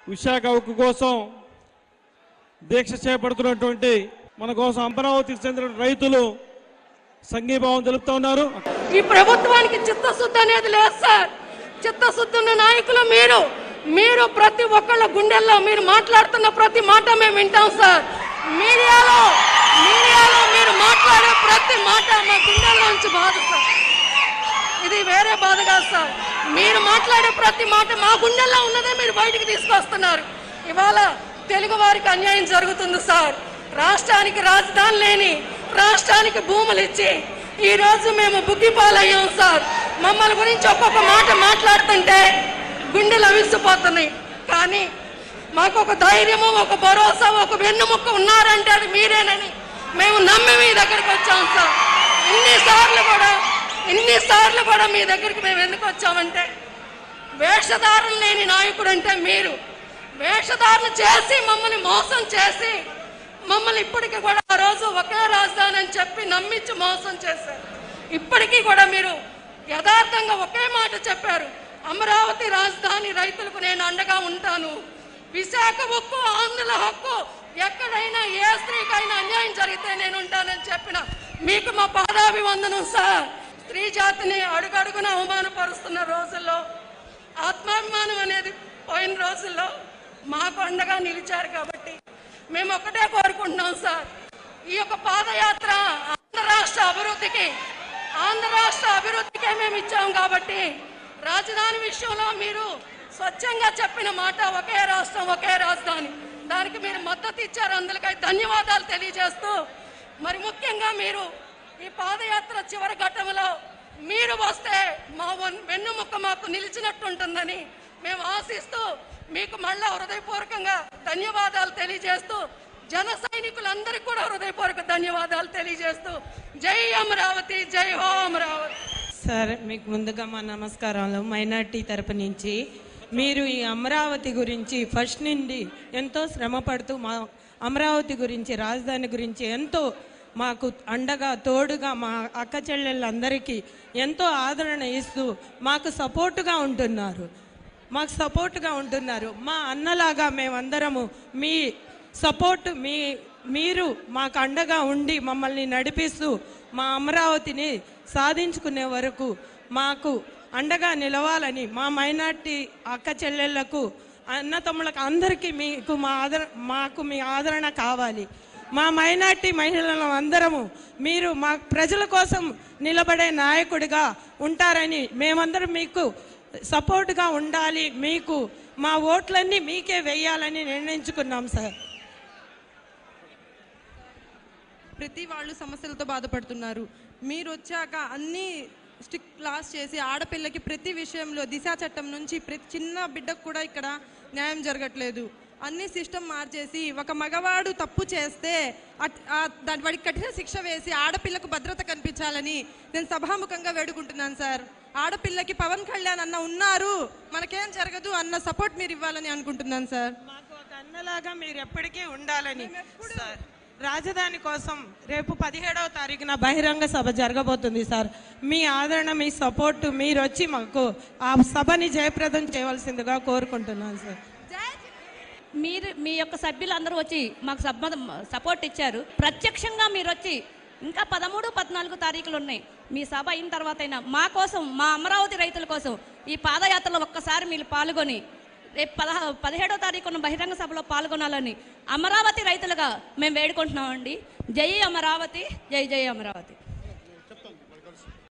విశాఖ ఉక్కు కోసం దీక్ష చేపడుతున్నటువంటి మన కోసం అమరావతికి చెందిన రైతులు సంఘీభావం తెలుపుతా ఉన్నారు ఈ ప్రభుత్వానికి చిత్తశుద్ధి అనేది లేదు సార్ చిత్తశుద్ధి ఉన్న నాయకులు మీరు మీరు ప్రతి ఒక్కళ్ళ గుండెల్లో మీరు మాట్లాడుతున్న ప్రతి మాట మేము వింటాం సార్ మీడియాలో మీడియాలో మీరు మాట్లాడే ప్రతి మాట మా గుండెల్లోంచి బాధ సార్ ఇది వేరే బాధ కాదు సార్ మీరు మాట్లాడే ప్రతి మాట మా గుండెల్లో ఉన్నదే మీరు బయటికి తీసుకొస్తున్నారు ఇవాళ తెలుగు వారికి అన్యాయం జరుగుతుంది సార్ రాష్ట్రానికి రాజధాని లేని రాష్ట్రానికి భూములు ఇచ్చి ఈ రోజు మేము బుగ్గిపాలయ్యాం సార్ మమ్మల్ని గురించి ఒక్కొక్క మాట మాట్లాడుతుంటే గుండెలు అవిసిపోతున్నాయి కానీ మాకు ఒక ధైర్యము ఒక భరోసా ఒక వెన్నుముక్క ఉన్నారంటే అది మీరేనని మేము నమ్మి మీ దగ్గరికి వచ్చాం సార్ ఇన్నిసార్లు కూడా ఇన్నిసార్లు కూడా మీ దగ్గరికి మేము ఎందుకు వచ్చామంటే వేషధారణ లేని నాయకుడు అంటే మీరు వేషధారణ చేసి మమ్మల్ని మోసం చేసి మమ్మల్ని ఇప్పటికీ కూడా ఆ రోజు ఒకే రాజధాని అని చెప్పి నమ్మించి మోసం చేశారు ఇప్పటికీ కూడా మీరు యథార్థంగా ఒకే మాట చెప్పారు అమరావతి రాజధాని రైతులకు నేను అండగా ఉంటాను విశాఖ ఉక్కు ఆంధ్రుల హక్కు ఎక్కడైనా ఏ స్త్రీకైనా అన్యాయం జరిగితే నేను ఉంటానని చెప్పిన మీకు మా పాదాభివందనం సార్ స్త్రీ జాతిని అడుగడుగున అవమానపరుస్తున్న రోజుల్లో ఆత్మాభిమానం అనేది పోయిన రోజుల్లో మాకు అండగా నిలిచారు కాబట్టి మేము ఒకటే కోరుకుంటున్నాం సార్ ఈ యొక్క పాదయాత్ర ఆంధ్ర రాష్ట్ర అభివృద్ధికి ఆంధ్ర రాష్ట్ర అభివృద్ధికే మేము ఇచ్చాం కాబట్టి రాజధాని విషయంలో మీరు స్వచ్ఛంగా చెప్పిన మాట ఒకే రాష్ట్రం ఒకే రాజధాని దానికి మీరు మద్దతు ఇచ్చారు అందుకై ధన్యవాదాలు తెలియజేస్తూ మరి ముఖ్యంగా మీరు ఈ పాదయాత్ర చివరి ఘట్టంలో మీరు వస్తే మా వన్- వెన్నుముక్క మాకు నిలిచినట్టుంటుందని మేము ఆశిస్తూ మీకు మళ్ళా హృదయపూర్వకంగా ధన్యవాదాలు తెలియజేస్తూ జన సైనికులందరికీ కూడా హృదయపూర్వక ధన్యవాదాలు తెలియజేస్తూ జై అమరావతి జై హో అమరావతి సార్ మీకు ముందుగా మా నమస్కారాలు మైనార్టీ తరపు నుంచి మీరు ఈ అమరావతి గురించి ఫస్ట్ నుండి ఎంతో శ్రమ పడుతూ మా అమరావతి గురించి రాజధాని గురించి ఎంతో మాకు అండగా తోడుగా మా అక్క చెల్లెళ్ళందరికీ ఎంతో ఆదరణ ఇస్తూ మాకు సపోర్టుగా ఉంటున్నారు మాకు సపోర్టుగా ఉంటున్నారు మా అన్నలాగా మేమందరము మీ సపోర్ట్ మీ మీరు మాకు అండగా ఉండి మమ్మల్ని నడిపిస్తూ మా అమరావతిని సాధించుకునే వరకు మాకు అండగా నిలవాలని మా మైనార్టీ అక్క చెల్లెళ్లకు అన్నతమ్ములకు అందరికీ మీకు మా ఆదర మాకు మీ ఆదరణ కావాలి మా మైనార్టీ మహిళలు అందరము మీరు మా ప్రజల కోసం నిలబడే నాయకుడిగా ఉంటారని మేమందరం మీకు సపోర్ట్గా ఉండాలి మీకు మా ఓట్లన్నీ మీకే వేయాలని నిర్ణయించుకున్నాం సార్ ప్రతి వాళ్ళు సమస్యలతో బాధపడుతున్నారు మీరు వచ్చాక అన్ని స్టిక్ క్లాస్ చేసి ఆడపిల్లకి ప్రతి విషయంలో దిశా చట్టం నుంచి ప్రతి చిన్న బిడ్డకు కూడా ఇక్కడ న్యాయం జరగట్లేదు అన్ని సిస్టమ్ మార్చేసి ఒక మగవాడు తప్పు చేస్తే అట్- ఆ దాని వాడికి కఠిన శిక్ష వేసి ఆడపిల్లకు భద్రత కల్పించాలని నేను సభాముఖంగా వేడుకుంటున్నాను సార్ ఆడపిల్లకి పవన్ కళ్యాణ్ అన్న ఉన్నారు మనకేం జరగదు అన్న సపోర్ట్ మీరు ఇవ్వాలని అనుకుంటున్నాను సార్ మాకు ఒక అన్నలాగా మీరు ఎప్పటికీ ఉండాలని సార్ రాజధాని కోసం రేపు పదిహేడవ తారీఖున బహిరంగ సభ జరగబోతుంది సార్ మీ ఆదరణ మీ సపోర్ట్ మీరు వచ్చి మాకు ఆ సభని జయప్రదం చేయవలసిందిగా కోరుకుంటున్నాను సార్ మీరు మీ యొక్క సభ్యులందరూ వచ్చి మాకు సబ్బ సపోర్ట్ ఇచ్చారు ప్రత్యక్షంగా మీరు వచ్చి ఇంకా పదమూడు పద్నాలుగు తారీఖులు ఉన్నాయి మీ సభ అయిన తర్వాత అయినా మా కోసం మా అమరావతి రైతుల కోసం ఈ పాదయాత్రలో ఒక్కసారి మీరు పాల్గొని రేపు పదహ పదిహేడో తారీఖున బహిరంగ సభలో పాల్గొనాలని అమరావతి రైతులుగా మేము వేడుకుంటున్నామండి జై అమరావతి జై జై అమరావతి